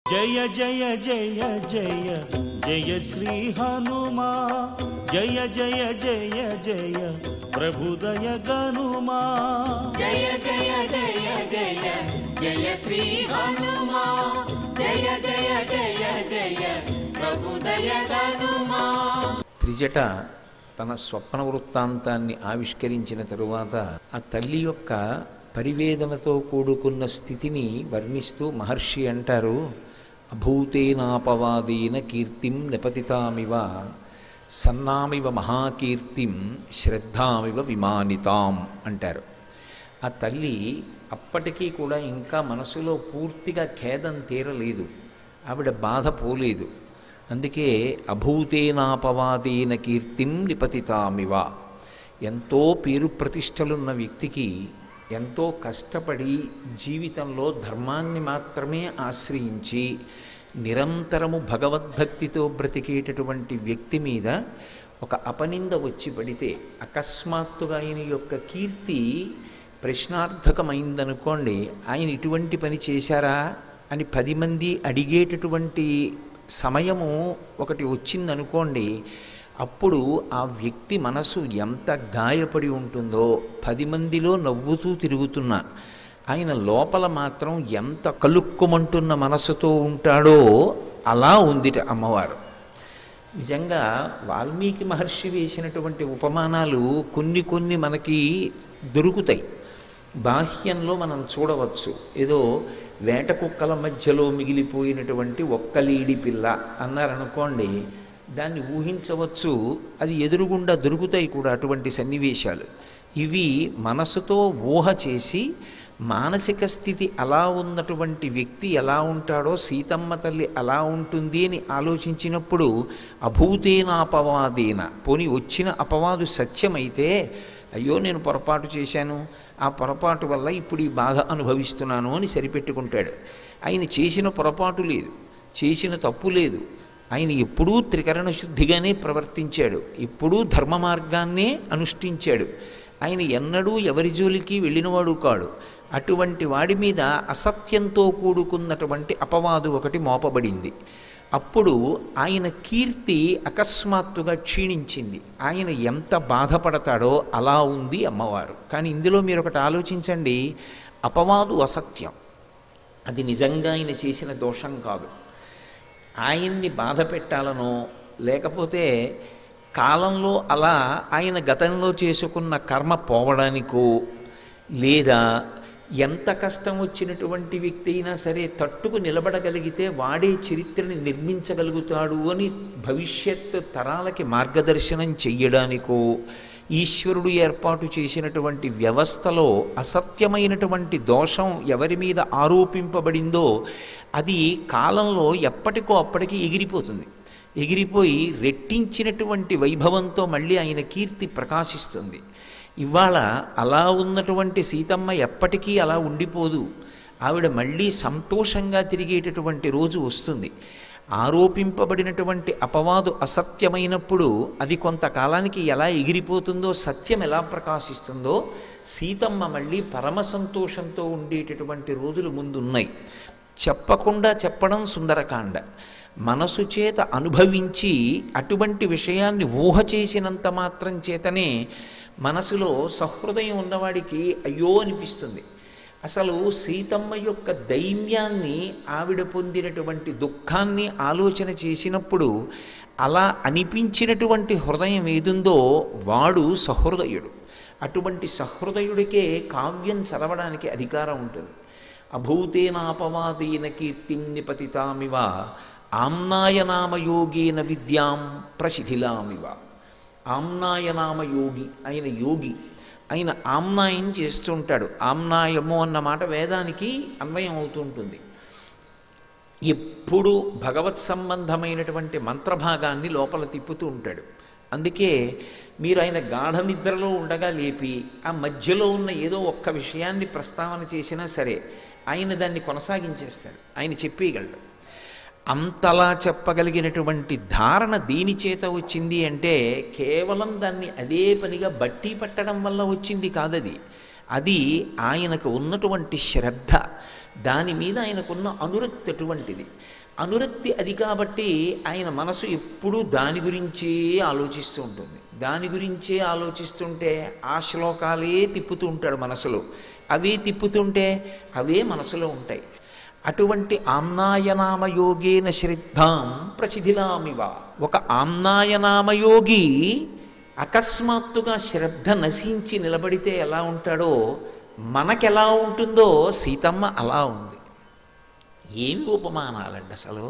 జయ జయ జయ జయ జయ శ్రీ హనుమా జయ జయ జయ జయ ప్రభుదయ గనుమా జయ జయ జయ జయ జయ శ్రీ హనుమా జయ జయ జయ జయ ప్రభుదయ హనుమా త్రిజట తన స్వప్న వృత్తాంతాన్ని ఆవిష్కరించిన తరువాత ఆ తల్లి యొక్క పరివేదనతో కూడుకున్న స్థితిని వర్ణిస్తూ మహర్షి అంటారు అభూతేనాపవాదేన కీర్తిం నిపతితామివ సన్నామివ మహాకీర్తిం శ్రద్ధామివ విమానితాం అంటారు ఆ తల్లి అప్పటికీ కూడా ఇంకా మనసులో పూర్తిగా ఖేదం తీరలేదు ఆవిడ బాధ పోలేదు అందుకే అభూతేనాపవాదేన కీర్తిం నిపతితామివ ఎంతో పేరు ప్రతిష్టలున్న వ్యక్తికి ఎంతో కష్టపడి జీవితంలో ధర్మాన్ని మాత్రమే ఆశ్రయించి నిరంతరము భగవద్భక్తితో బ్రతికేటటువంటి వ్యక్తి మీద ఒక అపనింద వచ్చి పడితే అకస్మాత్తుగా ఆయన యొక్క కీర్తి ప్రశ్నార్థకమైందనుకోండి ఆయన ఇటువంటి పని చేశారా అని పది మంది అడిగేటటువంటి సమయము ఒకటి వచ్చిందనుకోండి అప్పుడు ఆ వ్యక్తి మనసు ఎంత గాయపడి ఉంటుందో పది మందిలో నవ్వుతూ తిరుగుతున్న ఆయన లోపల మాత్రం ఎంత కలుక్కుమంటున్న మనసుతో ఉంటాడో అలా ఉందిట అమ్మవారు నిజంగా వాల్మీకి మహర్షి వేసినటువంటి ఉపమానాలు కొన్ని కొన్ని మనకి దొరుకుతాయి బాహ్యంలో మనం చూడవచ్చు ఏదో వేట కుక్కల మధ్యలో మిగిలిపోయినటువంటి ఒక్కలీడి పిల్ల అన్నారనుకోండి దాన్ని ఊహించవచ్చు అది ఎదురుగుండా దొరుకుతాయి కూడా అటువంటి సన్నివేశాలు ఇవి మనసుతో ఊహ చేసి మానసిక స్థితి అలా ఉన్నటువంటి వ్యక్తి ఎలా ఉంటాడో సీతమ్మ తల్లి అలా ఉంటుంది అని ఆలోచించినప్పుడు అభూతేన అపవాదేన పోని వచ్చిన అపవాదు సత్యమైతే అయ్యో నేను పొరపాటు చేశాను ఆ పొరపాటు వల్ల ఇప్పుడు ఈ బాధ అనుభవిస్తున్నాను అని సరిపెట్టుకుంటాడు ఆయన చేసిన పొరపాటు లేదు చేసిన తప్పు లేదు ఆయన ఎప్పుడూ త్రికరణ శుద్ధిగానే ప్రవర్తించాడు ఎప్పుడూ ధర్మ మార్గాన్నే అనుష్ఠించాడు ఆయన ఎన్నడూ ఎవరి జోలికి వెళ్ళినవాడు కాడు అటువంటి వాడి మీద అసత్యంతో కూడుకున్నటువంటి అపవాదు ఒకటి మోపబడింది అప్పుడు ఆయన కీర్తి అకస్మాత్తుగా క్షీణించింది ఆయన ఎంత బాధపడతాడో అలా ఉంది అమ్మవారు కానీ ఇందులో మీరు ఒకటి ఆలోచించండి అపవాదు అసత్యం అది నిజంగా ఆయన చేసిన దోషం కాదు ఆయన్ని బాధ పెట్టాలనో లేకపోతే కాలంలో అలా ఆయన గతంలో చేసుకున్న కర్మ పోవడానికో లేదా ఎంత కష్టం వచ్చినటువంటి వ్యక్తి అయినా సరే తట్టుకు నిలబడగలిగితే వాడే చరిత్రని నిర్మించగలుగుతాడు అని భవిష్యత్ తరాలకి మార్గదర్శనం చెయ్యడానికో ఈశ్వరుడు ఏర్పాటు చేసినటువంటి వ్యవస్థలో అసత్యమైనటువంటి దోషం ఎవరి మీద ఆరోపింపబడిందో అది కాలంలో ఎప్పటికో అప్పటికి ఎగిరిపోతుంది ఎగిరిపోయి రెట్టించినటువంటి వైభవంతో మళ్ళీ ఆయన కీర్తి ప్రకాశిస్తుంది ఇవాళ అలా ఉన్నటువంటి సీతమ్మ ఎప్పటికీ అలా ఉండిపోదు ఆవిడ మళ్ళీ సంతోషంగా తిరిగేటటువంటి రోజు వస్తుంది ఆరోపింపబడినటువంటి అపవాదు అసత్యమైనప్పుడు అది కొంతకాలానికి ఎలా ఎగిరిపోతుందో సత్యం ఎలా ప్రకాశిస్తుందో సీతమ్మ మళ్ళీ పరమ సంతోషంతో ఉండేటటువంటి రోజులు ముందున్నాయి చెప్పకుండా చెప్పడం సుందరకాండ మనసు చేత అనుభవించి అటువంటి విషయాన్ని ఊహ చేసినంత మాత్రం చేతనే మనసులో సహృదయం ఉన్నవాడికి అయ్యో అనిపిస్తుంది అసలు సీతమ్మ యొక్క దైన్యాన్ని ఆవిడ పొందినటువంటి దుఃఖాన్ని ఆలోచన చేసినప్పుడు అలా అనిపించినటువంటి హృదయం ఏదుందో వాడు సహృదయుడు అటువంటి సహృదయుడికే కావ్యం చదవడానికి అధికారం ఉంటుంది అభూతేనాపవాదేన కీర్తిం నిపతితామివ ఆమ్నాయనామయోగేన విద్యాం ప్రశిథిలామివ ఆమ్నాయనామ యోగి ఆయన యోగి ఆయన ఆమ్నాయం చేస్తుంటాడు ఆమ్నాయము అన్న మాట వేదానికి అన్వయం అవుతుంటుంది ఎప్పుడు భగవత్ సంబంధమైనటువంటి మంత్రభాగాన్ని లోపల తిప్పుతూ ఉంటాడు అందుకే మీరు ఆయన గాఢ నిద్రలో ఉండగా లేపి ఆ మధ్యలో ఉన్న ఏదో ఒక్క విషయాన్ని ప్రస్తావన చేసినా సరే ఆయన దాన్ని కొనసాగించేస్తాడు ఆయన చెప్పేయగలడు అంతలా చెప్పగలిగినటువంటి ధారణ దేని చేత వచ్చింది అంటే కేవలం దాన్ని అదే పనిగా బట్టి పట్టడం వల్ల వచ్చింది కాదది అది ఆయనకు ఉన్నటువంటి శ్రద్ధ దాని మీద ఆయనకున్న అనురక్తి అటువంటిది అనురక్తి అది కాబట్టి ఆయన మనసు ఎప్పుడూ దాని గురించే ఆలోచిస్తూ ఉంటుంది దాని గురించే ఆలోచిస్తుంటే ఆ శ్లోకాలే తిప్పుతూ ఉంటాడు మనసులో అవే తిప్పుతుంటే అవే మనసులో ఉంటాయి అటువంటి ఆమ్నాయనామయోగేన శ్రద్ధాం ప్రసిధిలామివ ఒక ఆమ్నాయనామయోగి అకస్మాత్తుగా శ్రద్ధ నశించి నిలబడితే ఎలా ఉంటాడో మనకెలా ఉంటుందో సీతమ్మ అలా ఉంది ఏమి ఉపమానాలండి అసలు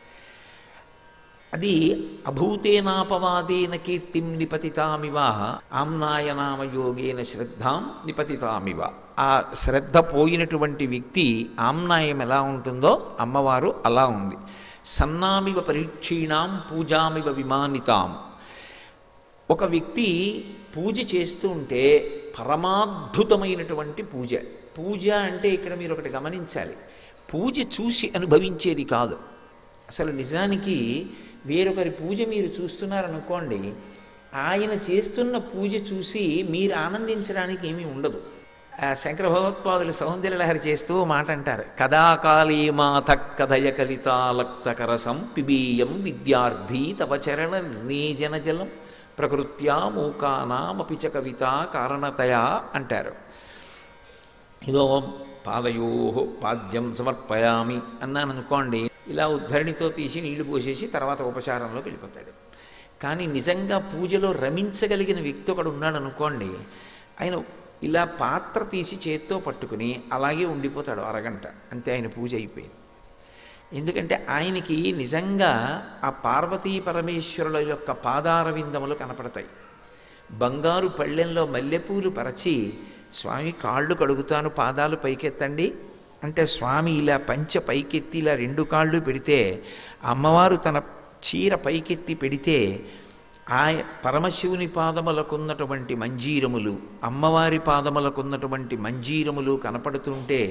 అది అభూతేనాపవాదేన కీర్తిం నిపతితామివ ఆమ్నాయనామయోగేన శ్రద్ధాం నిపతితామివ ఆ శ్రద్ధ పోయినటువంటి వ్యక్తి ఆమ్నాయం ఎలా ఉంటుందో అమ్మవారు అలా ఉంది సన్నామివ పరీక్షీణాం పూజామివ విమానితాం ఒక వ్యక్తి పూజ చేస్తూ ఉంటే పరమాద్భుతమైనటువంటి పూజ పూజ అంటే ఇక్కడ మీరు ఒకటి గమనించాలి పూజ చూసి అనుభవించేది కాదు అసలు నిజానికి వేరొకరి పూజ మీరు చూస్తున్నారనుకోండి ఆయన చేస్తున్న పూజ చూసి మీరు ఆనందించడానికి ఏమీ ఉండదు ఆ శంకర భగవత్పాదులు సౌందర్యలహరి చేస్తూ ఓ మాట అంటారు కదాకాళీ మాత కథయ కలితాలక్తకరసం పిబీయం విద్యార్థి తవ చరణ నిర్ణీజన జలం ప్రకృత్యా మూకానామపి చ కవిత కారణతయా అంటారు ఇదో పాదయో పాద్యం సమర్పయామి అన్నాను అనుకోండి ఇలా ఉద్ధరణితో తీసి నీళ్లు పోసేసి తర్వాత ఉపచారంలోకి వెళ్ళిపోతాడు కానీ నిజంగా పూజలో రమించగలిగిన వ్యక్తి ఒకడు ఉన్నాడు అనుకోండి ఆయన ఇలా పాత్ర తీసి చేత్తో పట్టుకుని అలాగే ఉండిపోతాడు అరగంట అంతే ఆయన పూజ అయిపోయింది ఎందుకంటే ఆయనకి నిజంగా ఆ పార్వతీ పరమేశ్వరుల యొక్క పాదార విందములు కనపడతాయి బంగారు పళ్ళెంలో మల్లెపూలు పరచి స్వామి కాళ్ళు కడుగుతాను పాదాలు పైకెత్తండి అంటే స్వామి ఇలా పంచ పైకెత్తి ఇలా రెండు కాళ్ళు పెడితే అమ్మవారు తన చీర పైకెత్తి పెడితే ఆ పరమశివుని పాదములకున్నటువంటి మంజీరములు అమ్మవారి పాదములకున్నటువంటి మంజీరములు కనపడుతుంటే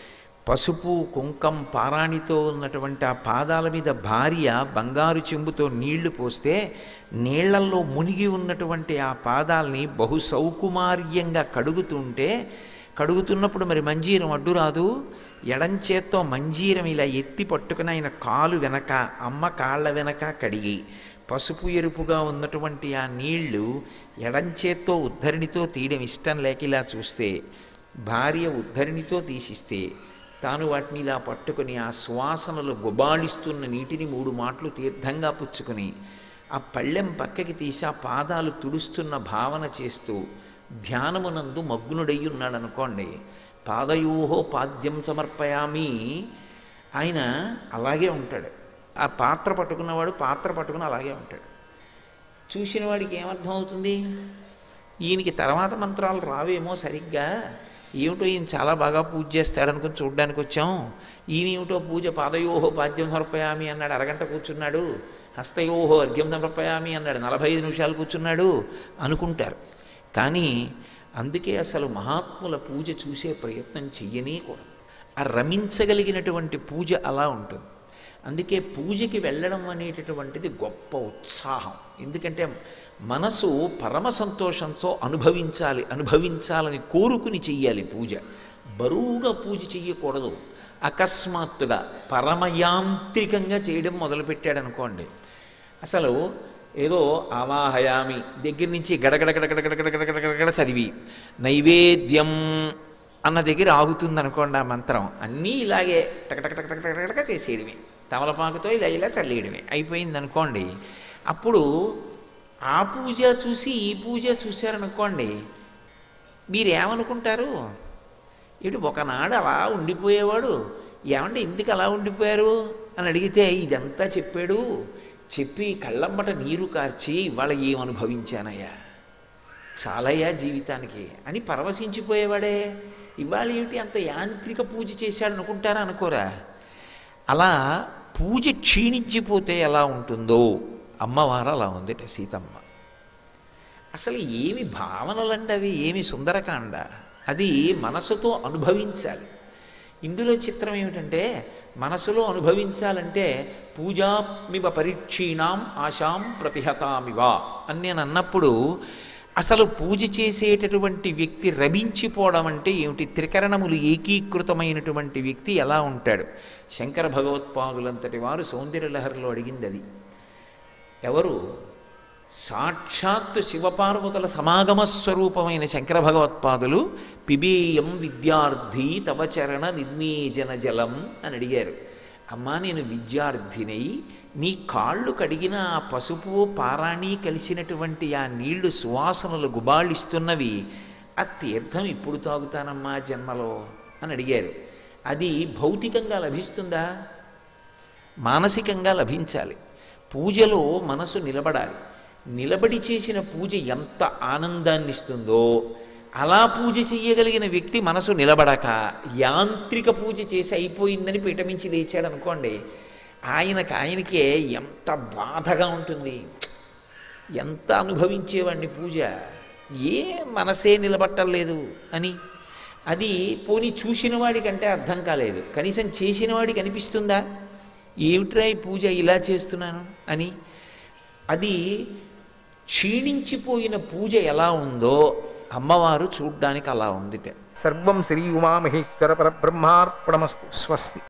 పసుపు కుంకం పారాణితో ఉన్నటువంటి ఆ పాదాల మీద భార్య బంగారు చెంబుతో నీళ్లు పోస్తే నీళ్లల్లో మునిగి ఉన్నటువంటి ఆ పాదాల్ని బహు సౌకుమార్యంగా కడుగుతుంటే కడుగుతున్నప్పుడు మరి మంజీరం అడ్డు రాదు ఎడంచేత్తో మంజీరం ఇలా ఎత్తి పట్టుకుని ఆయన కాలు వెనక అమ్మ కాళ్ళ వెనక కడిగి పసుపు ఎరుపుగా ఉన్నటువంటి ఆ నీళ్లు ఎడంచేత్తో ఉద్ధరణితో తీయడం ఇష్టం లేక ఇలా చూస్తే భార్య ఉద్ధరణితో తీసిస్తే తాను వాటిని ఇలా పట్టుకుని ఆ సువాసనలు గుబాళిస్తున్న నీటిని మూడు మాటలు తీర్థంగా పుచ్చుకొని ఆ పళ్ళెం పక్కకి తీసి ఆ పాదాలు తుడుస్తున్న భావన చేస్తూ ధ్యానమునందు మగ్నుడై ఉన్నాడు అనుకోండి పాదయోహో పాద్యం సమర్పయామి ఆయన అలాగే ఉంటాడు ఆ పాత్ర పట్టుకున్నవాడు పాత్ర పట్టుకుని అలాగే ఉంటాడు చూసిన వాడికి ఏమర్థం అవుతుంది ఈయనకి తర్వాత మంత్రాలు రావేమో సరిగ్గా ఏమిటో ఈయన చాలా బాగా పూజ చేస్తాడనుకుని చూడ్డానికి వచ్చాం ఈయన ఏమిటో పూజ పాదయోహో పాద్యం సమర్పయామి అన్నాడు అరగంట కూర్చున్నాడు హస్తయోహో అర్ఘ్యం సమర్పయామి అన్నాడు నలభై ఐదు నిమిషాలు కూర్చున్నాడు అనుకుంటారు కానీ అందుకే అసలు మహాత్ముల పూజ చూసే ప్రయత్నం చెయ్యనే కూడా ఆ రమించగలిగినటువంటి పూజ అలా ఉంటుంది అందుకే పూజకి వెళ్ళడం అనేటటువంటిది గొప్ప ఉత్సాహం ఎందుకంటే మనసు పరమ సంతోషంతో అనుభవించాలి అనుభవించాలని కోరుకుని చెయ్యాలి పూజ బరువుగా పూజ చెయ్యకూడదు అకస్మాత్తుగా పరమయాంత్రికంగా చేయడం మొదలుపెట్టాడు అనుకోండి అసలు ఏదో ఆవాహయామి దగ్గర నుంచి గడగడ గడగడ గడగడ గడగడ గడగడ చదివి నైవేద్యం అన్న దగ్గర ఆగుతుంది అనుకోండి ఆ మంత్రం అన్నీ ఇలాగే టకటకటకటకటక చేసేయడమే తమలపాకుతో ఇలా ఇలా చల్లేయడమే అయిపోయింది అనుకోండి అప్పుడు ఆ పూజ చూసి ఈ పూజ చూశారనుకోండి మీరేమనుకుంటారు ఇటు ఒకనాడు అలా ఉండిపోయేవాడు ఏమంటే ఎందుకు అలా ఉండిపోయారు అని అడిగితే ఇదంతా చెప్పాడు చెప్పి కళ్ళమ్మట నీరు కార్చి ఇవాళ ఏం అనుభవించానయ్యా చాలయ్యా జీవితానికి అని పరవశించిపోయేవాడే ఇవాళ ఏమిటి అంత యాంత్రిక పూజ చేశాడు అనుకుంటారా అనుకోరా అలా పూజ క్షీణించిపోతే ఎలా ఉంటుందో అమ్మవారు అలా ఉందిట సీతమ్మ అసలు ఏమి భావనలండి అవి ఏమి సుందరకాండ అది మనసుతో అనుభవించాలి ఇందులో చిత్రం ఏమిటంటే మనసులో అనుభవించాలంటే పూజామివ పరీక్షీణాం ఆశాం ప్రతిహతామివ అని నేను అన్నప్పుడు అసలు పూజ చేసేటటువంటి వ్యక్తి రమించిపోవడం అంటే ఏమిటి త్రికరణములు ఏకీకృతమైనటువంటి వ్యక్తి ఎలా ఉంటాడు శంకర భగవత్పాదులంతటి వారు సౌందర్యలహరిలో అడిగింది అది ఎవరు సాక్షాత్తు శివపార్వతుల సమాగమ స్వరూపమైన శంకర భగవత్పాదులు పిబేయం విద్యార్థి తవ చరణ నిర్మేజన జలం అని అడిగారు అమ్మా నేను విద్యార్థినై నీ కాళ్ళు కడిగిన ఆ పసుపు పారాణి కలిసినటువంటి ఆ నీళ్లు సువాసనలు గుబాళిస్తున్నవి ఆ తీర్థం ఇప్పుడు తాగుతానమ్మా జన్మలో అని అడిగారు అది భౌతికంగా లభిస్తుందా మానసికంగా లభించాలి పూజలో మనసు నిలబడాలి నిలబడి చేసిన పూజ ఎంత ఆనందాన్ని ఇస్తుందో అలా పూజ చెయ్యగలిగిన వ్యక్తి మనసు నిలబడక యాంత్రిక పూజ చేసి అయిపోయిందని పీఠమించి లేచాడు అనుకోండి ఆయనకు ఆయనకే ఎంత బాధగా ఉంటుంది ఎంత అనుభవించేవాడిని పూజ ఏ మనసే నిలబట్టలేదు అని అది పోని చూసిన వాడికంటే అర్థం కాలేదు కనీసం చేసిన వాడికి అనిపిస్తుందా ఏమిట్రా ఈ పూజ ఇలా చేస్తున్నాను అని అది క్షీణించిపోయిన పూజ ఎలా ఉందో అమ్మవారు చూడ్డానికి అలా ఉందిట సర్వం శ్రీ ఉమామహేశ్వర పరబ్రహ్మార్పణమస్తు స్వస్తి